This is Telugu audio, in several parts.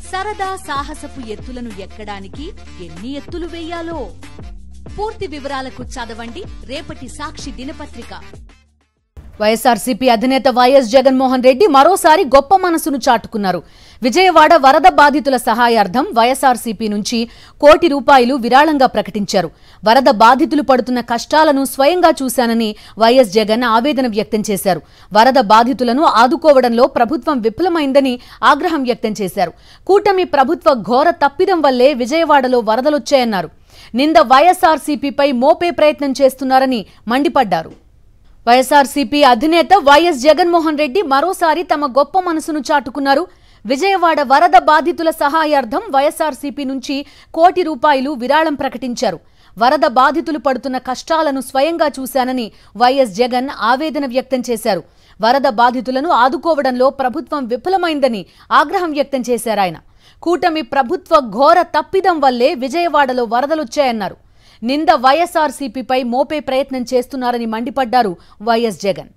సరదా సాహసపు ఎత్తులను ఎక్కడానికి ఎన్ని ఎత్తులు వెయ్యాలో పూర్తి వివరాలకు చదవండి రేపటి సాక్షి దినపత్రిక వైఎస్ఆర్సీపీ అధినేత వైఎస్ జగన్మోహన్ రెడ్డి మరోసారి గొప్ప మనసును చాటుకున్నారు విజయవాడ వరద బాధితుల సహాయార్థం వైఎస్ఆర్సీపీ నుంచి కోటి రూపాయలు విరాళంగా ప్రకటించారు వరద బాధితులు పడుతున్న కష్టాలను స్వయంగా చూశానని వైఎస్ జగన్ ఆవేదన వ్యక్తం చేశారు వరద బాధితులను ఆదుకోవడంలో ప్రభుత్వం విఫలమైందని ఆగ్రహం వ్యక్తం చేశారు కూటమి ప్రభుత్వ ఘోర తప్పిదం వల్లే విజయవాడలో వరదలొచ్చాయన్నారు నింద వైఎస్ఆర్సీపీపై మోపే ప్రయత్నం చేస్తున్నారని మండిపడ్డారు వైఎస్ఆర్సీపీ అధినేత వైఎస్ జగన్మోహన్ రెడ్డి మరోసారి తమ గొప్ప మనసును చాటుకున్నారు విజయవాడ వరద బాధితుల సహాయార్థం వైఎస్ఆర్సీపీ నుంచి కోటి రూపాయలు విరాళం ప్రకటించారు వరద బాధితులు పడుతున్న కష్టాలను స్వయంగా చూశానని వైఎస్ జగన్ ఆవేదన వ్యక్తం చేశారు వరద బాధితులను ఆదుకోవడంలో ప్రభుత్వం విఫలమైందని ఆగ్రహం వ్యక్తం చేశారు ఆయన కూటమి ప్రభుత్వ ఘోర తప్పిదం వల్లే విజయవాడలో వరదలొచ్చాయన్నారు నింద వైఎస్ఆర్సీపీపై మోపే ప్రయత్నం చేస్తున్నారని మండిపడ్డారు వైఎస్ జగన్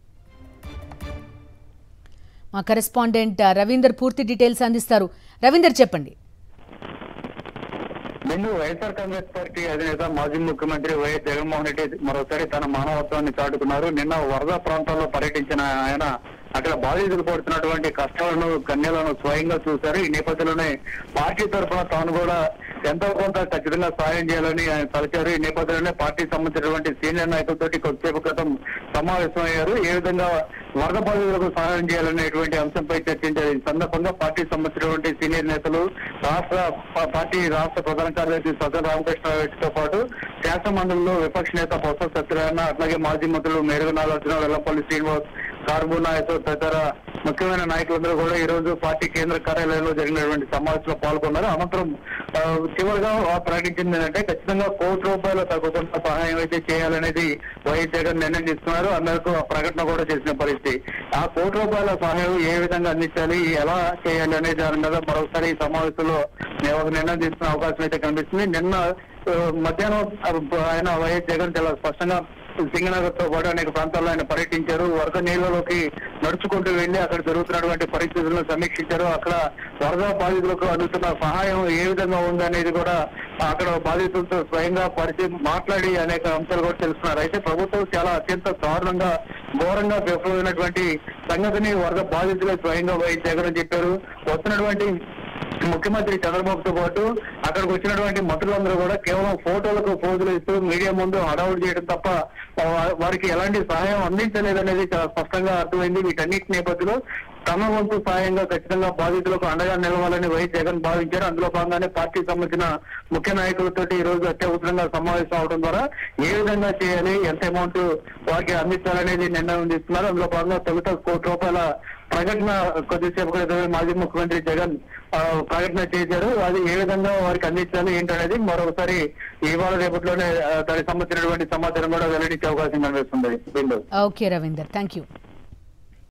మా కరెస్పాండెంట్ రవీందర్ పూర్తి డీటెయిల్స్ అందిస్తారు రవీందర్ చెప్పండి నిన్ను వైఎస్ఆర్ కాంగ్రెస్ పార్టీ అధినేత మాజీ ముఖ్యమంత్రి వైఎస్ జగన్మోహన్ రెడ్డి మరోసారి తన మానవత్వాన్ని చాటుకున్నారు నిన్న వరద ప్రాంతాల్లో పర్యటించిన ఆయన అక్కడ బాధితులు పడుతున్నటువంటి కష్టాలను కన్యలను స్వయంగా చూశారు ఈ నేపథ్యంలోనే పార్టీ తరఫున తాను కూడా ఎంతో కొంత ఖచ్చితంగా సాయం చేయాలని ఆయన తలచారు ఈ నేపథ్యంలోనే పార్టీకి సంబంధించినటువంటి సీనియర్ నాయకులతోటి కొద్దిసేపు క్రితం సమావేశమయ్యారు ఏ విధంగా వరద బాధితులకు సహాయం చేయాలనేటువంటి అంశంపై చర్చించారు ఈ సందర్భంగా పార్టీకి సంబంధించినటువంటి సీనియర్ నేతలు రాష్ట్ర పా- పార్టీ రాష్ట్ర ప్రధాన కార్యదర్శి సజ్జల రామకృష్ణారెడ్డితో పాటు శాసన మండలిలో విపక్ష నేత బొత్స సత్యనారాయణ అట్లాగే మాజీ మంత్రులు మేరుగు నాగార్జున వెల్లంపల్లి శ్రీనివాస్ కార్బు నాయక్ తదితర ముఖ్యమైన నాయకులందరూ కూడా ఈ రోజు పార్టీ కేంద్ర కార్యాలయంలో జరిగినటువంటి సమావేశంలో పాల్గొన్నారు అనంతరం ఆ, చివరిగా ఆ ప్రకటించింది ఏంటంటే ఖచ్చితంగా కోటి రూపాయల తగ్గుతున్న సహాయం అయితే చేయాలనేది వైఎస్ జగన్ నిర్ణయం తీసుకున్నారు అందరికీ ఆ ప్రకటన కూడా చేసిన పరిస్థితి ఆ కోటి రూపాయల సహాయం ఏ విధంగా అందించాలి ఎలా చేయాలి అనే దాని మీద మరొకసారి ఈ సమావేశంలో మేము ఒక నిర్ణయం తీసుకునే అవకాశం అయితే కనిపిస్తుంది నిన్న ఆ, మధ్యాహ్నం ఆ, ఆయన వైఎస్ జగన్ చాలా స్పష్టంగా సింగనగర్ తో పాటు అనేక ప్రాంతాల్లో ఆయన పర్యటించారు వరద నీళ్లలోకి నడుచుకుంటూ వెళ్లి అక్కడ జరుగుతున్నటువంటి పరిస్థితులను సమీక్షించారు అక్కడ వరద బాధితులకు అందుతున్న సహాయం ఏ విధంగా ఉందనేది కూడా అక్కడ బాధితులతో స్వయంగా పరిచయం మాట్లాడి అనేక అంశాలు కూడా తెలుసుకున్నారు అయితే ప్రభుత్వం చాలా అత్యంత దారుణంగా ఘోరంగా విఫలమైనటువంటి సంగతిని వరద బాధితులు స్వయంగా వైఎస్ జగన్ చెప్పారు వస్తున్నటువంటి ముఖ్యమంత్రి చంద్రబాబుతో పాటు అక్కడికి వచ్చినటువంటి మంత్రులందరూ కూడా కేవలం ఫోటోలకు పోజులు ఇస్తూ మీడియా ముందు హడావుడి చేయడం తప్ప వా- వారికి ఎలాంటి సహాయం అందించలేదనేది చాలా స్పష్టంగా అర్థమైంది వీటన్నిటి నేపథ్యంలో తమ వంతు సాయంగా ఖచ్చితంగా బాధితులకు అండగా నిలవాలని వైఎస్ జగన్ భావించారు అందులో భాగంగానే పార్టీకి సంబంధించిన ముఖ్య నాయకులతో ఈ రోజు అత్యవసరంగా సమావేశం అవడం ద్వారా ఏ విధంగా చేయాలి ఎంత అమౌంట్ వారికి అందించాలనేది నిర్ణయం తీసుకున్నారు అందులో భాగంగా తొలుత కోటి రూపాయల ప్రకటన కొద్దిసేపు క్రితమే మాజీ ముఖ్యమంత్రి జగన్ ఆ, ప్రకటన చేశారు అది ఏ విధంగా వారికి అందించాలి ఏంటనేది మరొకసారి ఇవాళ రేపట్లోనే ఆ, దానికి సంబంధించినటువంటి సమాచారం కూడా వెల్లడించే అవకాశం కనిపిస్తుంది Bindu okay Ravinder thank you